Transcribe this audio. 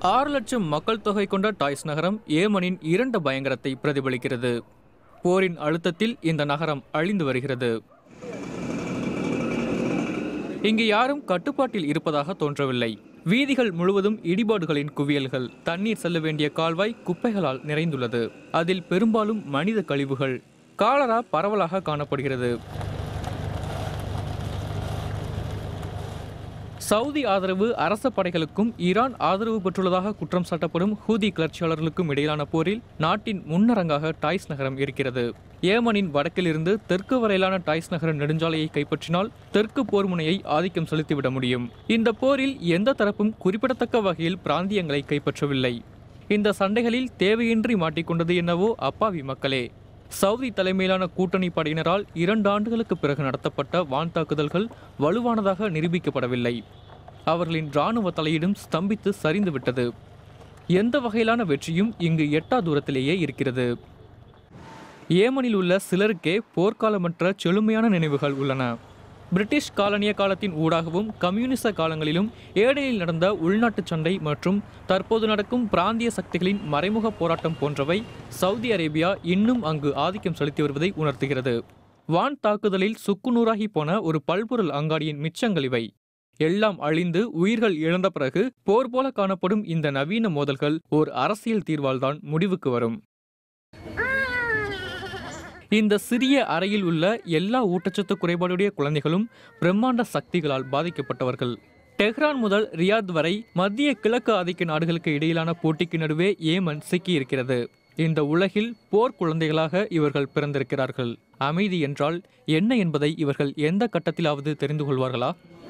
ஆறு லட்சம் மக்கள் தொகை கொண்ட டாய்ஸ் நகரம் ஏமனின் இரண்ட பயங்கரத்தை பிரதிபலிக்கிறது போரின் அழுத்தத்தில் இந்த நகரம் அழிந்து வருகிறது இங்கு யாரும் கட்டுப்பாட்டில் இருப்பதாக தோன்றவில்லை வீதிகள் முழுவதும் இடிபாடுகளின் குவியல்கள் தண்ணீர் செல்ல வேண்டிய கால்வாய் குப்பைகளால் நிறைந்துள்ளது அதில் பெரும்பாலும் மனித கழிவுகள் காலரா பரவலாக காணப்படுகிறது சவுதி ஆதரவு அரச படைகளுக்கும் ஈரான் ஆதரவு பெற்றுள்ளதாக குற்றம் சாட்டப்படும் ஹூதி கிளர்ச்சியாளர்களுக்கும் இடையிலான போரில் நாட்டின் முன்னரங்காக டாய்ஸ் நகரம் இருக்கிறது ஏமனின் வடக்கிலிருந்து தெற்கு வரையிலான டாய்ஸ் நகர நெடுஞ்சாலையை கைப்பற்றினால் தெற்கு போர் முனையை ஆதிக்கம் செலுத்திவிட முடியும் இந்த போரில் எந்த தரப்பும் குறிப்பிடத்தக்க வகையில் பிராந்தியங்களை கைப்பற்றவில்லை இந்த சண்டைகளில் தேவையின்றி மாட்டிக்கொண்டது என்னவோ அப்பாவி மக்களே சவுதி தலைமையிலான கூட்டணி படையினரால் இரண்டு ஆண்டுகளுக்கு பிறகு நடத்தப்பட்ட வான் தாக்குதல்கள் வலுவானதாக நிரூபிக்கப்படவில்லை அவர்களின் இராணுவ தலையீடும் ஸ்தம்பித்து சரிந்துவிட்டது எந்த வகையிலான வெற்றியும் இங்கு எட்டா தூரத்திலேயே இருக்கிறது ஏமனில் உள்ள சிலருக்கே போர்க்காலமற்ற செழுமையான நினைவுகள் உள்ளன பிரிட்டிஷ் காலனிய காலத்தின் ஊடாகவும் கம்யூனிச காலங்களிலும் ஏடனில் நடந்த உள்நாட்டுச் சண்டை மற்றும் தற்போது நடக்கும் பிராந்திய சக்திகளின் மறைமுக போராட்டம் போன்றவை சவுதி அரேபியா இன்னும் அங்கு ஆதிக்கம் செலுத்தி வருவதை உணர்த்துகிறது வான் தாக்குதலில் சுக்குநூறாகி போன ஒரு பல்பொருள் அங்காடியின் மிச்சங்கள் இவை எல்லாம் அழிந்து உயிர்கள் இழந்த பிறகு போர் போல காணப்படும் இந்த நவீன மோதல்கள் ஓர் அரசியல் தீர்வால்தான் முடிவுக்கு வரும் இந்த சிறிய அறையில் உள்ள எல்லா ஊட்டச்சத்து குறைபாடுடைய குழந்தைகளும் பிரம்மாண்ட சக்திகளால் பாதிக்கப்பட்டவர்கள் டெஹ்ரான் முதல் ரியாத் வரை மத்திய கிழக்கு ஆதிக்க நாடுகளுக்கு இடையிலான போட்டிக்கு நடுவே ஏமன் சிக்கியிருக்கிறது இந்த உலகில் போர் குழந்தைகளாக இவர்கள் பிறந்திருக்கிறார்கள் அமைதி என்றால் என்ன என்பதை இவர்கள் எந்த கட்டத்திலாவது தெரிந்து கொள்வார்களா